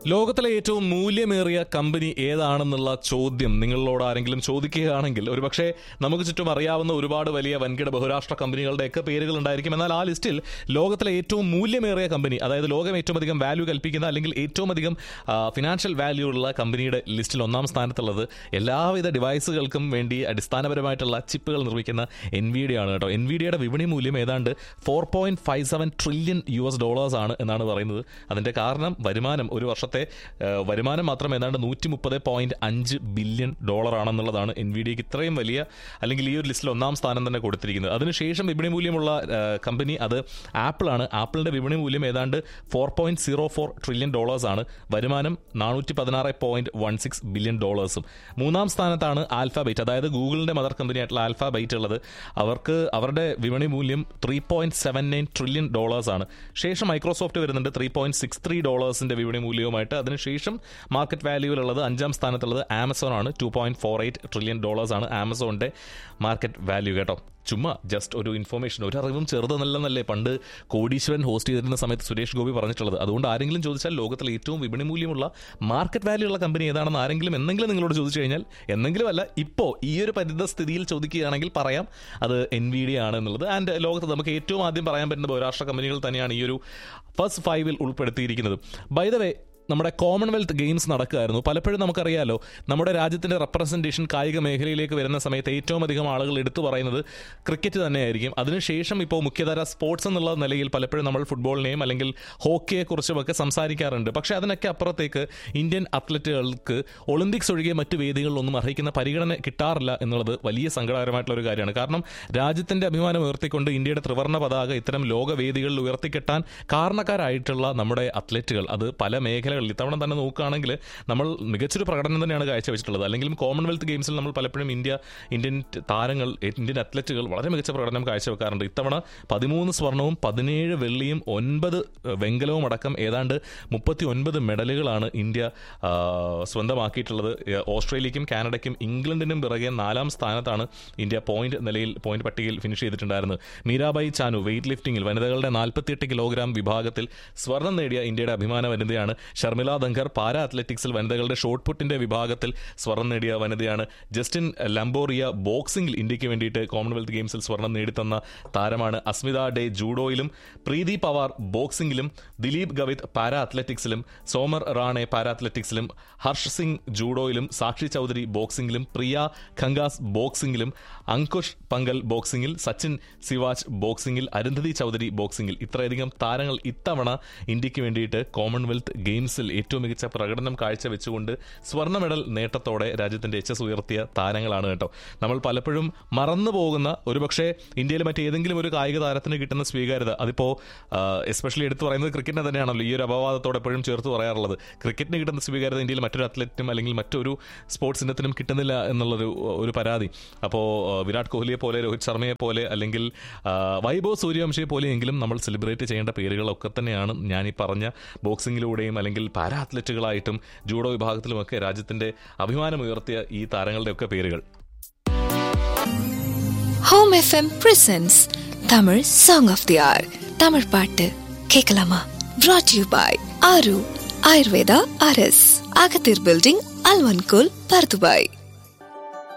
ലോകത്തിലെ ഏറ്റവും മൂല്യമേറിയ കമ്പനി ഏതാണെന്നുള്ള ചോദ്യം നിങ്ങളോട് ആരെങ്കിലും ചോദിക്കുകയാണെങ്കിൽ ഒരുപക്ഷെ നമുക്ക് ചുറ്റും അറിയാവുന്ന ഒരുപാട് വലിയ വൻകിട ബഹുരാഷ്ട്ര കമ്പനികളുടെയൊക്കെ പേരുകൾ ഉണ്ടായിരിക്കും എന്നാൽ ആ ലിസ്റ്റിൽ ലോകത്തിലെ ഏറ്റവും മൂല്യമേറിയ കമ്പനി അതായത് ലോകം ഏറ്റവും അധികം വാല്യൂ കൽപ്പിക്കുന്ന അല്ലെങ്കിൽ ഏറ്റവും അധികം ഫിനാൻഷ്യൽ വാല്യൂ ഉള്ള കമ്പനിയുടെ ലിസ്റ്റിൽ ഒന്നാം സ്ഥാനത്തുള്ളത് എല്ലാവിധ ഡിവൈസുകൾക്കും വേണ്ടി അടിസ്ഥാനപരമായിട്ടുള്ള ചിപ്പുകൾ നിർമ്മിക്കുന്ന എൻവിഡിയ ആണ് കേട്ടോ എൻവിഡിയയുടെ വിപണി മൂല്യം ഏതാണ്ട് four point five seven trillion U S ഡോളേഴ്സ് ആണ് എന്നാണ് പറയുന്നത് അതിന്റെ കാരണം വരുമാനം ഒരു വർഷത്തെ ആ, വരുമാനം മാത്രം ഏതാണ്ട് നൂറ്റി മുപ്പത് പോയിന്റ് അഞ്ച് ബില്യൺ ഡോളർ ആണെന്നുള്ളതാണ് എൻവിഡിയക്ക് ഇത്രയും വലിയ അല്ലെങ്കിൽ ഈ ഒരു ലിസ്റ്റിൽ ഒന്നാം സ്ഥാനം തന്നെ കൊടുത്തിരിക്കുന്നത് അതിനുശേഷം വിപണി മൂല്യമുള്ള ആ, കമ്പനി അത് ആപ്പിൾ ആണ് ആപ്പിളിന്റെ വിപണി മൂല്യം ഏതാണ്ട് four point zero four trillion dollars ആണ് വരുമാനം നാനൂറ്റി പതിനാറ് പോയിന്റ് വൺ സിക്സ് ബില്യൺ ഡോളേഴ്സും മൂന്നാം സ്ഥാനത്താണ് ആൽഫാബൈറ്റ് അതായത് ഗൂഗിളിന്റെ മദർ കമ്പനി ആയിട്ടുള്ള ആൽഫാബൈറ്റ് ഉള്ളത് അവർക്ക് അവരുടെ വിപണി മൂല്യം three point seven nine trillion dollars ആണ് ശേഷം മൈക്രോസോഫ്റ്റ് വരുന്നുണ്ട് ത്രീ പോയിന്റ് സിക്സ് ത്രീ ഡോളേഴ്സിന്റെ വിപണി മൂല്യവുമായിട്ട് അതിനുശേഷം മാർക്കറ്റ് വാല്യൂവിലുള്ളത് അഞ്ചാം സ്ഥാനത്തുള്ളത് ആമസോൺ ആണ് two point four eight trillion dollars ആണ് ആമസോണിന്റെ മാർക്കറ്റ് വാല്യൂ കേട്ടോ ചുമ്മാ ജസ്റ്റ് ഒരു ഇൻഫർമേഷൻ ഒരു അറിവും ചെറുതെന്നല്ലെന്നല്ലേ പണ്ട് കോടീശ്വരൻ ഹോസ്റ്റ് ചെയ്തിരുന്ന സമയത്ത് സുരേഷ് ഗോപി പറഞ്ഞിട്ടുള്ളത് അതുകൊണ്ട് ആരെങ്കിലും ചോദിച്ചാൽ ലോകത്തിലെ ഏറ്റവും വിപണി മൂല്യമുള്ള മാർക്കറ്റ് വാല്യൂ ഉള്ള കമ്പനി ഏതാണെന്ന് ആരെങ്കിലും എന്തെങ്കിലും നിങ്ങളോട് ചോദിച്ചു കഴിഞ്ഞാൽ എന്തെങ്കിലും അല്ല ഇപ്പോൾ ഈ ഒരു പരിത സ്ഥിതിയിൽ ചോദിക്കുകയാണെങ്കിൽ പറയാം അത് എൻ വി ഡി ആണ് എന്നുള്ളത് ആൻഡ് ലോകത്ത് നമുക്ക് ഏറ്റവും ആദ്യം പറയാൻ പറ്റുന്ന ബഹുരാഷ്ട്ര കമ്പനികൾ തന്നെയാണ് ഈ ഒരു ഫസ്റ്റ് ഫൈവിൽ ഉൾപ്പെടുത്തിയിരിക്കുന്നത് ബൈ ദ വേ നമ്മുടെ കോമൺവെൽത്ത് ഗെയിംസ് നടക്കുകയായിരുന്നു പലപ്പോഴും നമുക്കറിയാലോ നമ്മുടെ രാജ്യത്തിന്റെ റെപ്രസെന്റേഷൻ കായിക മേഖലയിലേക്ക് വരുന്ന സമയത്ത് ഏറ്റവും അധികം ആളുകൾ എടുത്തു പറയുന്നത് ക്രിക്കറ്റ് തന്നെയായിരിക്കും അതിനുശേഷം ഇപ്പോൾ മുഖ്യധാര സ്പോർട്സ് എന്നുള്ള നിലയിൽ പലപ്പോഴും നമ്മൾ ഫുട്ബോളിനെയും അല്ലെങ്കിൽ ഹോക്കിയെ കുറിച്ചുമൊക്കെ സംസാരിക്കാറുണ്ട് പക്ഷേ അതിനൊക്കെ അപ്പുറത്തേക്ക് ഇന്ത്യൻ അത്ലറ്റുകൾക്ക് ഒളിമ്പിക്സ് ഒഴികെ മറ്റു വേദികളിലൊന്നും അർഹിക്കുന്ന പരിഗണന കിട്ടാറില്ല എന്നുള്ളത് വലിയ സങ്കടകരമായിട്ടുള്ള ഒരു കാര്യമാണ് കാരണം രാജ്യത്തിന്റെ അഭിമാനം ഉയർത്തിക്കൊണ്ട് ഇന്ത്യയുടെ ത്രിവർണ്ണ പതാക ഇത്തരം ലോകവേദികളിൽ ഉയർത്തിക്കെട്ടാൻ കാരണക്കാരായിട്ടുള്ള നമ്മുടെ അത്ലറ്റുകൾ അത് പല മേഖലകളിൽ ഇത്തവണ തന്നെ നോക്കുകയാണെങ്കിൽ നമ്മൾ മികച്ചൊരു പ്രകടനം തന്നെയാണ് കാഴ്ചവെച്ചിട്ടുള്ളത് അല്ലെങ്കിലും കോമൺവെൽത്ത് ഗെയിംസിൽ നമ്മൾ പലപ്പോഴും ഇന്ത്യ ഇന്ത്യൻ താരങ്ങൾ ഇന്ത്യൻ അത്ലറ്റുകൾ വളരെ മികച്ച പ്രകടനം കാഴ്ചവെക്കാറുണ്ട് ഇത്തവണ പതിമൂന്ന് സ്വർണവും പതിനേഴ് വെള്ളിയും ഒൻപത് വെങ്കലവും അടക്കം ഏതാണ്ട് മുപ്പത്തി ഒൻപത് മെഡലുകളാണ് ഇന്ത്യ ആ, സ്വന്തമാക്കിയിട്ടുള്ളത് ഏ, ഓസ്ട്രേലിയക്കും കാനഡയ്ക്കും ഇംഗ്ലണ്ടിനും പിറകെ നാലാം സ്ഥാനത്താണ് ഇന്ത്യ പോയിന്റ് നിലയിൽ പോയിന്റ് പട്ടികയിൽ ഫിനിഷ് ചെയ്തിട്ടുണ്ടായിരുന്നത് മീരാബായി ചാനു വെയിറ്റ് ലിഫ്റ്റിംഗിൽ വനിതകളുടെ നാൽപ്പത്തിയെട്ട് കിലോഗ്രാം വിഭാഗത്തിൽ സ്വർണം നേടിയ ഇന്ത്യയുടെ അഭിമാന വനിതയാണ് ഷർമിള ദങ്കർ പാരാ അത്ലറ്റിക്സിൽ വനിതകളുടെ ഷോട്ട് പുട്ടിന്റെ വിഭാഗത്തിൽ സ്വർണം നേടിയ വനിതയാണ് ജസ്റ്റിൻ ലംബോറിയ ബോക്സിംഗിൽ ഇന്ത്യക്ക് വേണ്ടിയിട്ട് കോമൺവെൽത്ത് ഗെയിംസിൽ സ്വർണം നേടിത്തന്ന താരമാണ് അസ്മിത ഡേ ജൂഡോയിലും പ്രീതി പവാർ ബോക്സിംഗിലും ദിലീപ് ഗവിത് പാരാ അത്ലറ്റിക്സിലും സോമർ റാണെ പാരാ അത്ലറ്റിക്സിലും ഹർഷ് സിംഗ് ജൂഡോയിലും സാക്ഷി ചൗധരി ബോക്സിംഗിലും പ്രിയ ഖങ്കാസ് ബോക്സിംഗിലും അങ്കുഷ് പങ്കൽ ബോക്സിംഗിൽ സച്ചിൻ സിവാച്ച് ബോക്സിംഗിൽ അരുന്ധതി ചൗധരി ബോക്സിംഗിൽ ഇത്രയധികം താരങ്ങൾ ഇത്തവണ ഇന്ത്യക്ക് വേണ്ടിയിട്ട് കോമൺവെൽത്ത് ഗെയിംസിൽ ഏറ്റവും മികച്ച പ്രകടനം കാഴ്ചവെച്ചുകൊണ്ട് സ്വർണ്ണ മെഡൽ നേട്ടത്തോടെ രാജ്യത്തിന്റെ എച്ച് എസ് ഉയർത്തിയ താരങ്ങളാണ് കേട്ടോ നമ്മൾ പലപ്പോഴും മറന്നു പോകുന്ന ഒരുപക്ഷെ ഇന്ത്യയിൽ മറ്റേതെങ്കിലും ഒരു കായിക താരത്തിന് കിട്ടുന്ന സ്വീകാര്യത അതിപ്പോ എസ്പെഷ്യലി എടുത്തു പറയുന്നത് ക്രിക്കറ്റിനെ തന്നെയാണല്ലോ ഈ ഒരു അപവാദത്തോടെ എപ്പോഴും ചേർത്ത് പറയാറുള്ളത് ക്രിക്കറ്റിന് കിട്ടുന്ന സ്വീകാര്യത ഇന്ത്യയിൽ മറ്റൊരു അത്ലറ്റിനും അല്ലെങ്കിൽ മറ്റൊരു സ്പോർട്സ് ഇനത്തിനും കിട്ടുന്നില്ല എന്നുള്ളൊരു ഒരു പരാതി അപ്പോൾ വിരാട് കോഹ്ലിയെ പോലെ രോഹിത് ശർമ്മയെ പോലെ അല്ലെങ്കിൽ ആ, വൈഭവ് സൂര്യവംശയെ പോലെയെങ്കിലും നമ്മൾ സെലിബ്രേറ്റ് ചെയ്യേണ്ട പേരുകളൊക്കെ തന്നെയാണ് ഞാൻ ഈ പറഞ്ഞ ബോക്സിങ്ങിലൂടെയും അല്ലെങ്കിൽ പാരാ അത്ലറ്റുകളായിട്ടും ജൂഡോ വിഭാഗത്തിലുമൊക്കെ രാജ്യത്തിന്റെ അഭിമാനം ഉയർത്തിയ ഈ താരങ്ങളുടെയൊക്കെ പേരുകൾ home FM presents Tamil song of the hour Tamil பாட்டு கேட்கலாமா brought you by Aaru Ayurveda அரஸ் அகத்தீர் பில்டிங் அல்வன்கோல் பர்துபாய்